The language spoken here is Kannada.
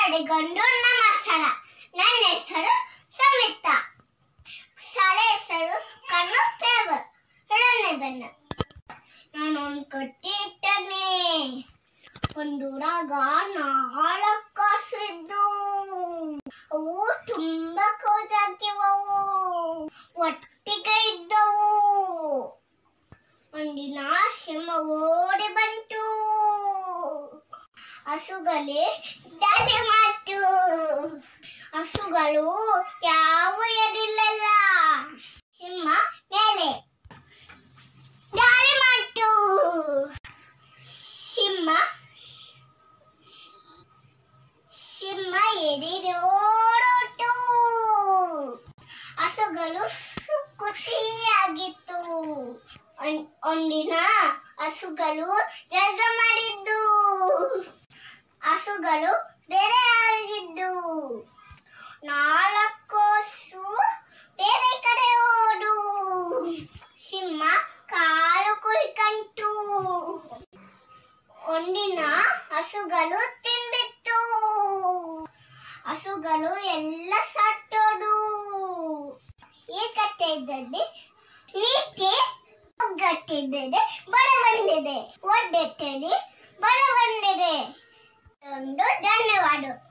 ಎಲ್ಲರಿಗೊಂದು ನಮಸ್ಕಾರ ನನ್ನ ಹೆಸರು ಸಮಿತ ಶಾಲೆ ಹೆಸರು ಕಣ್ಣು ಫೇವರ್ ಎರಡನೇ ಬಣ್ಣ ನಾನು ಒಂದು ಕಟ್ಟಿ ಇಟ್ಟನೆ ಒಂದು ರಾಗ ನಾಲ್ಕು ಕಾಸು ಇದ್ದು ಅವು ತುಂಬಾ ಕೋಜಾಕಿವವು ಒಟ್ಟಿಗೆ ಇದ್ದವು ಒಂದಿನ ಸಿಂಹ ಓಡಿ ಬಂತು ಹಸುಗಳೇ ಜಾಲಿ ಮಾತು ಹಸುಗಳು ಯಾವ ಎರಿಲ್ಲಲ್ಲ ಸಿಂಹ ಮೇಲೆ ಜಾಲಿ ಮಾತು ಸಿಂಹ ಸಿಂಹ ಎದಿರೋಡೋಟು ಹಸುಗಳು ಖುಷಿಯಾಗಿತ್ತು ಒಂದ್- ಒಂದಿನ ಹಸುಗಳು ಜಗ ಮಾಡಿದ್ದು ಹಸುಗಳು ಬೇರೆ ಆಗಿದ್ದು ನಾಲ್ಕು ಹಸು ಬೇರೆ ಕಡೆ ಓಡು ಸಿಂಹ ಕಾಲು ಕುಯ್ಕಂಟು ಒಂದಿನ ಹಸುಗಳು ತಿಂಬಿತ್ತು ಹಸುಗಳು ಎಲ್ಲ ಸತ್ತೋಡು ಈ ಕಥೆ ಇದ್ದದ್ದೆ ನೀತಿ ಒಗ್ಗಟ್ಟಿದ್ದರೆ ಬಡ ಬಂದಿದೆ ಒಡ್ಡೆಟ್ಟದೆ ಬಡ ಬಂದಿದೆ ಒಂದು ಧನ್ಯವಾದ